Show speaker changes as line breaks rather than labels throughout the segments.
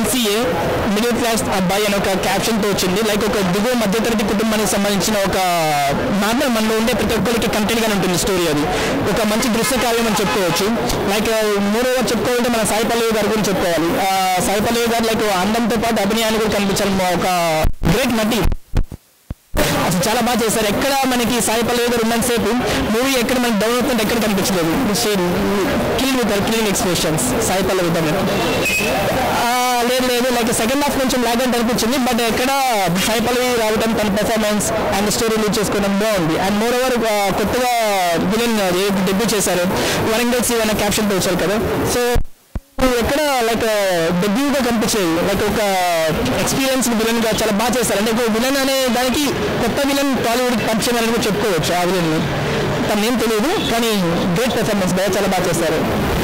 CA middle class అబ్బాయి అని ఒక క్యాప్షన్తో వచ్చింది లైక్ ఒక దిగువ మధ్యతరగతి కుటుంబానికి సంబంధించిన ఒక నార్మల్ మనలో ఉండే ప్రతి ఒక్కరికి కంటెంట్గానే ఉంటుంది స్టోరీ అది ఒక మంచి దృశ్య కావ్యం అని చెప్పుకోవచ్చు లైక్ మూడో ఓవర్ చెప్పుకోవాలంటే మన సాయి పల్లవి గారి గురించి చెప్పుకోవాలి ఆ, సాయి పల్లవి గారు లైక్ అందంతో పాటు అభినయాన్ని కూడా కనిపించాలి ఒక గ్రేట్ నటి అసలు చాలా బాగా చేశారు ఎక్కడ మనకి సాయి పల్లవి గారు ఉన్నంతసేపు మూవీ ఎక్కడ మనకి డౌన్ అవుతుంటే ఎక్కడ కనిపించలేదు clean with clean expressions Sai Pallavi గారు లేదు లేదు లైక్ సెకండ్ హాఫ్ కొంచెం లాగ్ అని అనిపించింది బట్ ఎక్కడ సాయి పల్లవి రావడం తన పెర్ఫార్మెన్స్ అండ్ స్టోరీ లీడ్ చేసుకోవడం బాగుంది అండ్ మోర్ ఓవర్ కొత్తగా విలన్ డెబ్యూ చేశారు వరంగల్ సి అనే క్యాప్షన్తో వచ్చారు కదా సో ఎక్కడ లైక్ డెబ్యూగా కనిపించేది లైక్ ఒక ఎక్స్పీరియన్స్ విలన్ గా చాలా బాగా చేశారు అంటే ఒక విలన్ అనే దానికి కొత్త విలన్ టాలీవుడ్ పరిచయం అని కూడా చెప్పుకోవచ్చు ఆ విలన్ తను ఏం తెలియదు కానీ గ్రేట్ పెర్ఫార్మెన్స్ బాగా చాలా బాగా చేశారు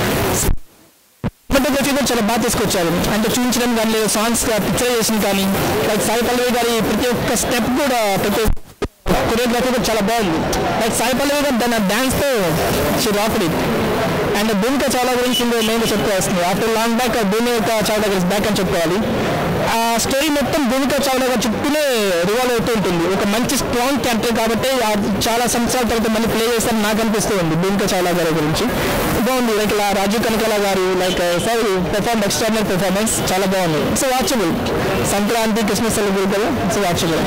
ఫోటోగ్రఫీ కూడా చాలా బాగా తీసుకొచ్చారు అంటే చూపించడం కానీ లేదా సాంగ్స్ పిక్చరైజేషన్ కానీ లైక్ సాయి పల్లవి గారి ప్రతి ఒక్క స్టెప్ కూడా ప్రతి కొరియోగ్రఫీ కూడా చాలా బాగుంది లైక్ సాయి పల్లవి గారు తన డ్యాన్స్తో she rocked it and Bhumika చాలా గురించి ఇంకో మేము చెప్పుకోవాల్సింది after long back Bhumika Chawla గురించి బ్యాక్ అని చెప్పుకోవాలి ఆ స్టోరీ మొత్తం భూమిక చావ్లా గారి చుట్టూనే రివాల్వ్ అవుతూ ఉంటుంది ఒక మంచి స్ట్రాంగ్ క్యారెక్టర్ కాబట్టి ఆ చాలా సంవత్సరాల తర్వాత మళ్ళీ ప్లే చేస్తారని నాకు అనిపిస్తూ ఉంది భూమిక చావ్లా గారి గురించి బాగుంది లైక్ ఇలా రాజీవ్ కనకాల గారు like sir perform extraordinary performance చాలా బాగుంది it's watchable Sankranti Christmas celebrate కదా ఇట్స్ వాచబుల్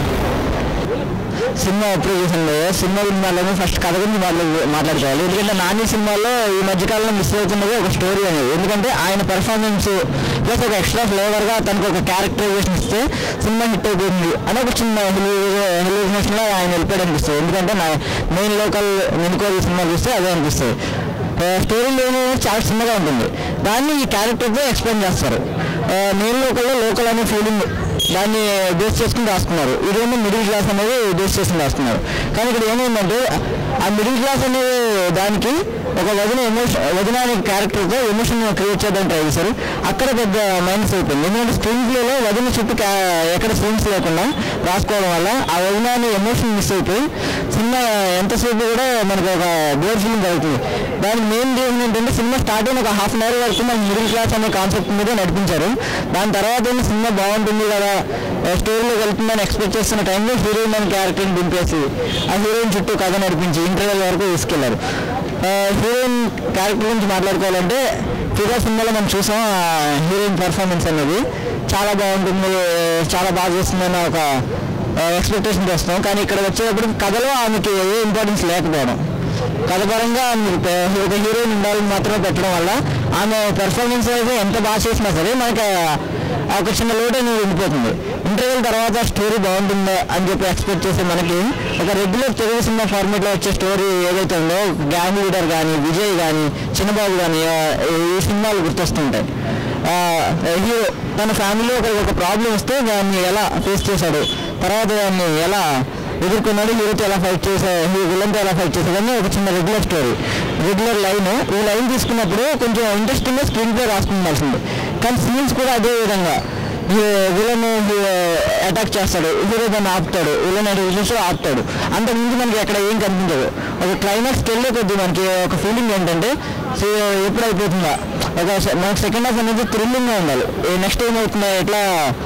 సినిమా ఎప్పుడు చూసాను సినిమా సినిమాలోనే ఫస్ట్ కథ గురించి మాట్లా మాట్లాడుకోవాలి ఎందుకంటే నాని సినిమాలో ఈ మధ్యకాలంలో మిస్ అవుతున్నది ఒక స్టోరీ అనేది ఎందుకంటే ఆయన పెర్ఫార్మెన్స్ ప్లస్ ఒక ఎక్స్ట్రా ఫ్లేవర్గా తనకు ఒక క్యారెక్టరైజేషన్ ఇస్తే సినిమా హిట్ అయిపోతుంది అని ఒక చిన్న హెలివేషన్లో ఆయన వెళ్ళిపోయాడు అనిపిస్తుంది ఎందుకంటే నా మెయిన్ లోకల్ నినుకోవాలి సినిమా చూస్తే అదే అనిపిస్తుంది స్టోరీ లేని చాలా చిన్నగా ఉంటుంది దాన్ని ఈ క్యారెక్టర్తో ఎక్స్ప్లెయిన్ చేస్తారు మెయిన్ లోకల్లో లోకల్ అనే ఫీలింగ్ దాన్ని బేస్ చేసుకుని రాసుకున్నారు ఇదేమో మిడిల్ క్లాస్ అనేది బేస్ చేసుకుని రాస్తున్నారు కానీ ఇక్కడ ఏమైందంటే ఆ మిడిల్ క్లాస్ అనే దానికి ఒక వదిన ఎమోషన్ వదిన అనే క్యారెక్టర్తో ఎమోషన్ క్రియేట్ చేయడానికి ట్రై చేశారు అక్కడ పెద్ద మైనస్ అయిపోయింది ఎందుకంటే స్క్రీన్ ప్లేలో వదిన చుట్టూ క్యా- ఎక్కడ సీన్స్ లేకుండా రాసుకోవడం వల్ల ఆ వదిన అనే ఎమోషన్ మిస్ అయిపోయి సినిమా ఎంతసేపు కూడా మనకు ఒక బోర్ ఫీలింగ్ అవుతుంది దానికి మెయిన్ రీజన్ ఏంటంటే సినిమా స్టార్ట్ అయిన ఒక హాఫ్ అన్ అవర్ వరకు మనకి మిడిల్ క్లాస్ అనే కాన్సెప్ట్ మీద నడిపించారు దాని తర్వాత ఏమో సినిమా బాగుంటుంది కదా స్టోరీలో వెళ్తుందని ఎక్స్పెక్ట్ చేస్తున్న టైంలో హీరోయిన్ అనే క్యారెక్టర్ని దింపేసి ఆ హీరోయిన్ చుట్టూ కథ నడిపించి ఇంటర్వెల్ వరకు తీసుకెళ్లారు హీరోయిన్ క్యారెక్టర్ గురించి మాట్లాడుకోవాలంటే ఫిదా సినిమాలో మనం చూసాం ఆ హీరోయిన్ పర్ఫార్మెన్స్ అనేది చాలా బాగుంటుంది చాలా బాగా చేస్తుందన్న ఒక ఎక్స్పెక్టేషన్ చేస్తున్నాం కానీ ఇక్కడ వచ్చేటప్పుడు కథలో ఆమెకి ఏ ఇంపార్టెన్స్ లేకపోవడం కథ పరంగా ఆమె ఒక హీరోయిన్ ఉండాలని మాత్రమే పెట్టడం వల్ల ఆమె పెర్ఫార్మెన్స్ అయితే ఎంత బాగా చేసినా సరే మనకి ఆ ఒక చిన్న లోటు అనేది ఉండిపోతుంది ఇంటర్వ్యూల తర్వాత స్టోరీ బాగుంటుందా అని చెప్పి ఎక్స్పెక్ట్ చేసే మనకి ఒక రెగ్యులర్ తెలుగు సినిమా ఫార్మేట్లో వచ్చే స్టోరీ ఏదైతే ఉందో గ్యాంగ్ లీడర్ కానీ విజయ్ కానీ చిన్నబాబు కానీ ఈ సినిమాలు గుర్తొస్తుంటాయి ఆ, హీరో తన ఫ్యామిలీలో ఒక ఒక ప్రాబ్లం వస్తే దాన్ని ఎలా ఫేస్ చేశాడు తర్వాత దాన్ని ఎలా ఎదుర్కొన్నాడు హీరోతో ఎలా ఫైట్ చేసా విలన్తో ఎలా ఫైట్ చేశాడని ఒక చిన్న రెగ్యులర్ స్టోరీ రెగ్యులర్ లైన్ ఈ లైన్ తీసుకున్నప్పుడు కొంచెం ఇంట్రెస్టింగ్గా స్క్రీన్ ప్లే రాసుకుండాల్సింది కానీ సీన్స్ కూడా అదే విధంగా విలన్ అటాక్ చేస్తాడు హీరో దాన్ని ఆపుతాడు విలన్ రిలేషన్షిప్ ఆపుతాడు అంతకుముందు మనకి ఎక్కడ ఏం కనిపించదు ఒక క్లైమాక్స్కి వెళ్ళే కొద్దీ మనకి ఒక ఫీలింగ్ ఏంటంటే సో ఎప్పుడు అయిపోతుందా ఒక సె- మనకి సెకండ్ హాఫ్ అనేది థ్రిల్లింగ్గా ఉండాలి నెక్స్ట్ ఏమవుతుందా ఎట్లా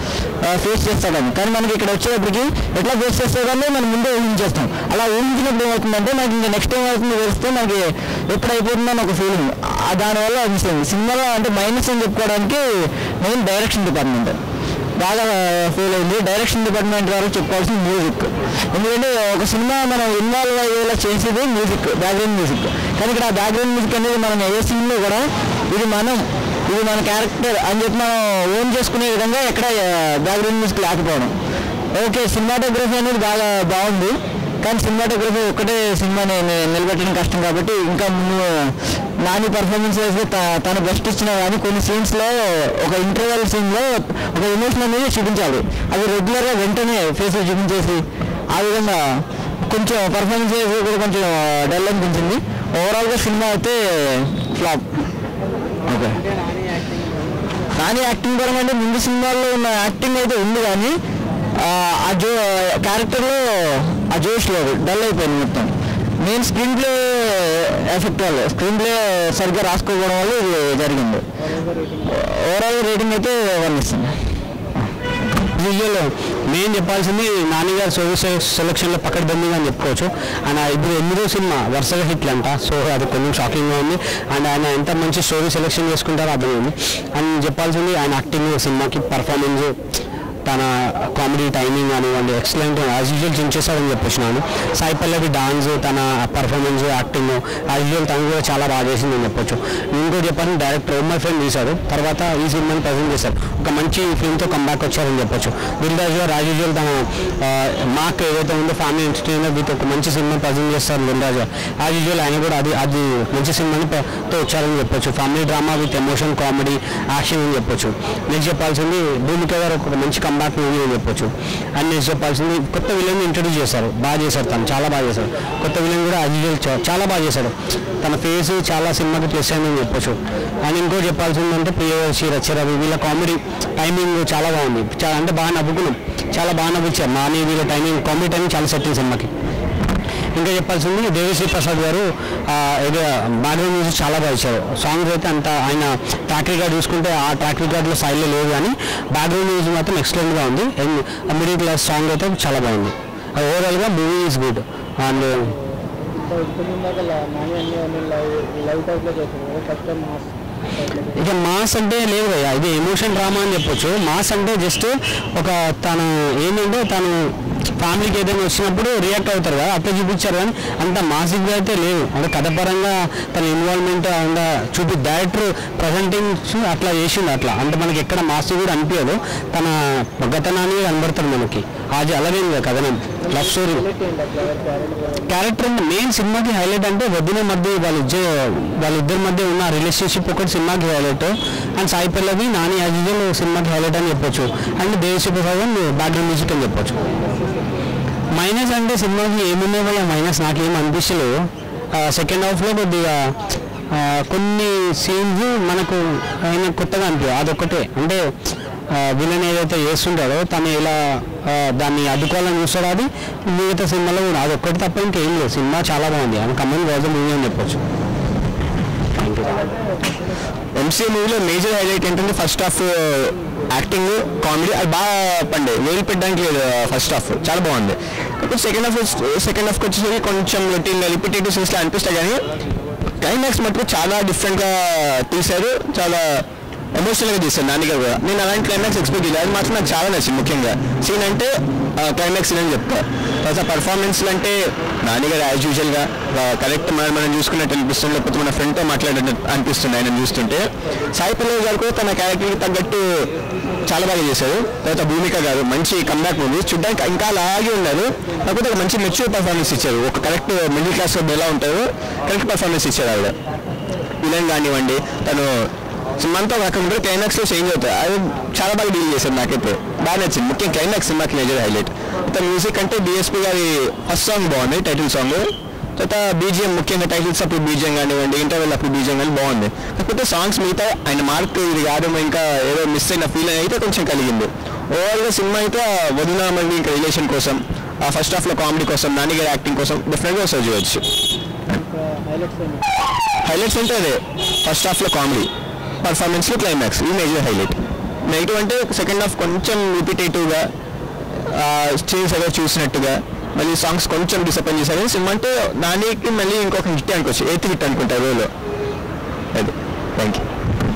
ఫేస్ చేస్తాడని కానీ మనకి ఇక్కడ వచ్చేటప్పటికి ఎట్లా ఫేస్ చేస్తాడని మనం ముందే ఊహించేస్తాం అలా ఊహించినప్పుడు ఏమవుతుందంటే నాకు ఇంకా నెక్స్ట్ ఏమవుతుందో తెలిస్తే మనకి ఎప్పుడు అయిపోతుందని ఒక ఫీలింగ్ దానివల్ల అనిపిస్తుంది సినిమాలో అంటే మైనస్ అని చెప్పుకోవడానికి మెయిన్ డైరెక్షన్ డిపార్ట్మెంట్ బాగా ఫీల్ అయింది డైరెక్షన్ డిపార్ట్మెంట్ వారు చెప్పుకోవాల్సిన మ్యూజిక్ ఎందుకంటే ఒక సినిమా మనం ఇన్వాల్వ్ అయ్యేలా చేసేది మ్యూజిక్ బ్యాక్గ్రౌండ్ మ్యూజిక్ కానీ ఇక్కడ ఆ బ్యాక్గ్రౌండ్ మ్యూజిక్ అనేది మనం ఏ సినిమాలో కూడా ఇది మనం ఇది మన క్యారెక్టర్ అని చెప్పి మనం ఓన్ చేసుకునే విధంగా ఎక్కడ బ్యాక్గ్రౌండ్ మ్యూజిక్ లేకపోవడం ఓకే సినిమాటోగ్రఫీ అనేది బాగా బాగుంది కానీ సినిమాటోగ్రఫీ ఒక్కటే సినిమాని ని- నిలబెట్టడం కష్టం కాబట్టి ఇంకా ముందు నాని పర్ఫార్మెన్స్ వేస్తే త- తను బెస్ట్ ఇచ్చినా కానీ కొన్ని సీన్స్లో ఒక ఇంటర్వెల్ సీన్లో ఒక ఎమోషన్ అనేది చూపించాలి అది రెగ్యులర్గా వెంటనే ఫేస్ చూపించేసి ఆ విధంగా కొంచెం పర్ఫార్మెన్స్ వేసి కూడా కొంచెం డల్ అనిపించింది ఓవరాల్గా సినిమా అయితే ఫ్లాప్ ఓకే కానీ యాక్టింగ్ పరంగా అంటే ముందు సినిమాల్లో ఉన్న యాక్టింగ్ అయితే ఉంది కానీ ఆ, ఆ జో క్యారెక్టర్లో ఆ జోష్ లేదు డల్ అయిపోయింది మొత్తం మెయిన్ స్క్రీన్ ప్లే ఎఫెక్ట్ వల్ల స్క్రీన్ ప్లే సరిగ్గా రాసుకోవడం వల్ల ఇది జరిగింది ఓవరాల్ రేటింగ్ అయితే వన్ ఇస్తుంది
యాజ్ యూజువల్ మెయిన్ చెప్పాల్సింది నాని గారి సర్వీస్ సెలక్షన్లో పక్కడబందీగా అని చెప్పుకోవచ్చు ఆయన ఇప్పుడు ఎనిమిదో సినిమా వరుసగా హిట్లు అంట సో అది కొంచెం షాకింగ్గా ఉంది అండ్ ఆయన ఎంత మంచి స్టోరీ సెలెక్షన్ చేసుకుంటారో అర్థమైంది అండ్ చెప్పాల్సింది ఆయన యాక్టింగ్ సినిమాకి పర్ఫార్మెన్స్ తన కామెడీ టైమింగ్ కానివ్వండి ఎక్సలెంట్ యాజ్ యూజువల్ చించేశాడని చెప్పొచ్చినాను సాయి పల్లవి డాన్స్ తన పర్ఫార్మెన్స్ యాక్టింగ్ యాజ్ యూజువల్ తను కూడా చాలా బాగా చేసిందని చెప్పొచ్చు ఇంకోటి చెప్పాను డైరెక్టర్ ఓమర్ ఫ్రెండ్ తీశారు తర్వాత ఈ సినిమాని ప్రజెంట్ చేశారు ఒక మంచి ఫిల్మ్తో కంబ్యాక్ వచ్చారని చెప్పొచ్చు దిల్ రాజు గారు యాజ్ యూజువల్ తన మార్క్ ఏదైతే ఉందో ఫ్యామిలీ ఎంటర్టైనర్ విత్ ఒక మంచి సినిమా ప్రజెంట్ చేస్తారు దిల్ రాజు యాజ్ యూజువల్ ఆయన కూడా అది అది మంచి సినిమాని ప- తో వచ్చారని చెప్పొచ్చు family drama with emotion comedy action అని చెప్పొచ్చు నెక్స్ట్ చెప్పాల్సింది భూమిక గారు ఒక మంచి కంబ్యాక్ మూవీ అని చెప్పొచ్చు అండ్ నెక్స్ట్ చెప్పాల్సింది కొత్త విలన్ ఇంట్రడ్యూస్ చేశారు బాగా చేశారు తను చాలా బాగా చేశారు కొత్త విలన్ కూడా యాజ్ యూజువల్ చా- చాలా బాగా చేశాడు తన ఫేస్ చాలా సినిమాకి ప్లస్ అయిందని చెప్పొచ్చు అండ్ ఇంకోటి చెప్పాల్సింది అంటే ప్రియదర్శి రచరవి వీళ్ళ కామెడీ టైమింగ్ చాలా బాగుంది చాలా అంటే బాగా నవ్వుకున్నాం చాలా బాగా నవ్వించారు నాని వీళ్ళ టైమింగ్ కామెడీ టైమింగ్ చాలా సెట్ సినిమాకి ఇంకా చెప్పాల్సింది దేవిశ్రీ ప్రసాద్ గారు ఆ, ఏదో బ్యాక్గ్రౌండ్ మ్యూజిక్ చాలా బాగా ఇచ్చారు సాంగ్స్ అయితే అంత ఆయన ట్రాక్ రికార్డ్ చూసుకుంటే ఆ ట్రాక్ రికార్డ్లో సైడ్లో లేదు కానీ బ్యాక్గ్రౌండ్ మ్యూజిక్ మాత్రం ఎక్సలెంట్గా ఉంది అండ్ మిడిల్ క్లాస్ సాంగ్ అయితే చాలా బాగుంది ఓవరాల్గా మూవీ ఈజ్ గుడ్ అండ్ ఇక మాస్ అంటే లేదు భయ్య ఇది ఎమోషన్ డ్రామా అని చెప్పొచ్చు మాస్ అంటే జస్ట్ ఒక తను ఏంటంటే తను ఫ్యామిలీకి ఏదైనా వచ్చినప్పుడు రియాక్ట్ అవుతారు కదా అట్లా చూపించారు కానీ అంత మాసిక్గా అయితే లేదు అంటే కథపరంగా తన ఇన్వాల్వ్మెంట్ అండ్ చూపి డైరెక్టర్ ప్రజెంటింగ్ అట్లా చేసిండు అట్లా అంటే మనకి ఎక్కడ మాసి కూడా అనిపించదు తన గతనాన్ని కనబడతాడు మనకి అది అలాగే ఉంది కథనం లవ్ స్టోరీ క్యారెక్టర్ మెయిన్ సినిమాకి హైలైట్ అంటే వదిన మధ్య వాళ్ళిద్దరు వాళ్ళిద్దరి మధ్య ఉన్న రిలేషన్షిప్ ఒకటి సినిమాకి highlight and Sai Pallavi Nani as usual సినిమాకి హైలైట్ అని చెప్పొచ్చు and Devasri Prasad background music అని చెప్పొచ్చు మైనస్ అంటే సినిమాకి ఏమున్నాయి భయ్యా మైనస్ నాకేం అనిపించలేదు సెకండ్ హాఫ్లో కొద్దిగా ఆ, కొన్ని సీన్స్ మనకు ఆయన కొత్తగా అనిపించదు అదొక్కటే అంటే విలన్ ఏదైతే చేస్తుంటాడో తను ఎలా ఆ, దాన్ని అడ్డుకోవాలని చూస్తాడో అది మిగతా సినిమాలో కూడా అదొక్కటి తప్ప ఇంకేం లేదు సినిమా చాలా బాగుంది అని కమ్మని రోజు మూవీ అని చెప్పొచ్చు
ఎంసీ మూవీలో మేజర్ హైలైట్ ఏంటంటే ఫస్ట్ హాఫ్ యాక్టింగ్ కామెడీ అది బాగా పండే వేలు పెట్టడానికి లేదు ఫస్ట్ హాఫ్ చాలా బాగుంది కాకపోతే సెకండ్ హాఫ్ సెకండ్ హాఫ్కి వచ్చేసరికి కొంచెం రొటీన్ రిపిటేటివ్ సీన్స్లో అనిపిస్తాయి కానీ క్లైమాక్స్ మటుకు చాలా డిఫరెంట్గా తీశారు చాలా ఎమోషనల్గా తీశారు నాన్నగారు కూడా నేను అలాంటి క్లైమాక్స్ ఎక్స్పెక్ట్ చేయలేదు అది మాత్రం నాకు చాలా నచ్చింది ముఖ్యంగా సీన్ అంటే క్లైమాక్స్ సీన్ అని చెప్తా తర్వాత పర్ఫార్మెన్స్లు అంటే నాన్నగారు యాజ్ యూజువల్గా కరెక్ట్ మనం మనం చూసుకున్నట్టు అనిపిస్తుంది లేకపోతే మన ఫ్రెండ్తో మాట్లాడినట్టు అనిపిస్తుంది ఆయన చూస్తుంటే సాయి పల్లవి గారు కూడా తన క్యారెక్టర్కి తగ్గట్టు చాలా బాగా చేశారు తర్వాత భూమిక గారు మంచి కంబ్యాక్ మూవీ చూడడానికి ఇంకా అలాగే ఉన్నారు కాకపోతే ఒక మంచి మెచ్యూర్ పర్ఫార్మెన్స్ ఇచ్చారు ఒక కరెక్ట్ మిడిల్ క్లాస్ ఎలా ఉంటారో కరెక్ట్ పర్ఫార్మెన్స్ ఇచ్చారు ఆవిడ విలన్ కానివ్వండి తను సినిమాతో కాకుండా క్లైమాక్స్ లో చేంజ్ అవుతాయి అది చాలా బాగా డీల్ చేశారు నాకైతే బాగా నచ్చింది ముఖ్యం క్లైమాక్స్ సినిమాకి మేజర్ హైలైట్ తర్వాత మ్యూజిక్ అంటే డిఎస్పీ గారి ఫస్ట్ సాంగ్ బాగుంది టైటిల్ సాంగ్ తర్వాత బీజిఎం ముఖ్యంగా టైటిల్స్ అప్పుడు బీజిఎం కానివ్వండి ఇంటర్వెల్ అప్పుడు బీజిఎం కానీ బాగుంది కాకపోతే సాంగ్స్ మిగతా ఆయన మార్క్ ఇది కాదు ఇంకా ఏదో మిస్ అయిన ఫీల్ అయితే కొంచెం కలిగింది ఓవరాల్గా సినిమా అయితే వదిన మళ్ళీ ఇంకా రిలేషన్ కోసం ఆ ఫస్ట్ హాఫ్లో కామెడీ కోసం నాన్నగారి యాక్టింగ్ కోసం డెఫినెట్గా ఒకసారి చూడొచ్చు హైలైట్స్ అంటే అదే ఫస్ట్ హాఫ్లో కామెడీ పర్ఫార్మెన్స్లో క్లైమాక్స్ ఈ మేజర్ హైలైట్ నెగిటివ్ అంటే సెకండ్ హాఫ్ కొంచెం రిపిటేటివ్గా చేసి ఏదో చూసినట్టుగా మళ్ళీ సాంగ్స్ కొంచెం డిసప్పాయింట్ చేశారు సినిమా అంటే దానికి మళ్ళీ ఇంకొక హిట్ అనుకోవచ్చు ఎయిత్ హిట్ అనుకుంటా రోలో అది థ్యాంక్ యూ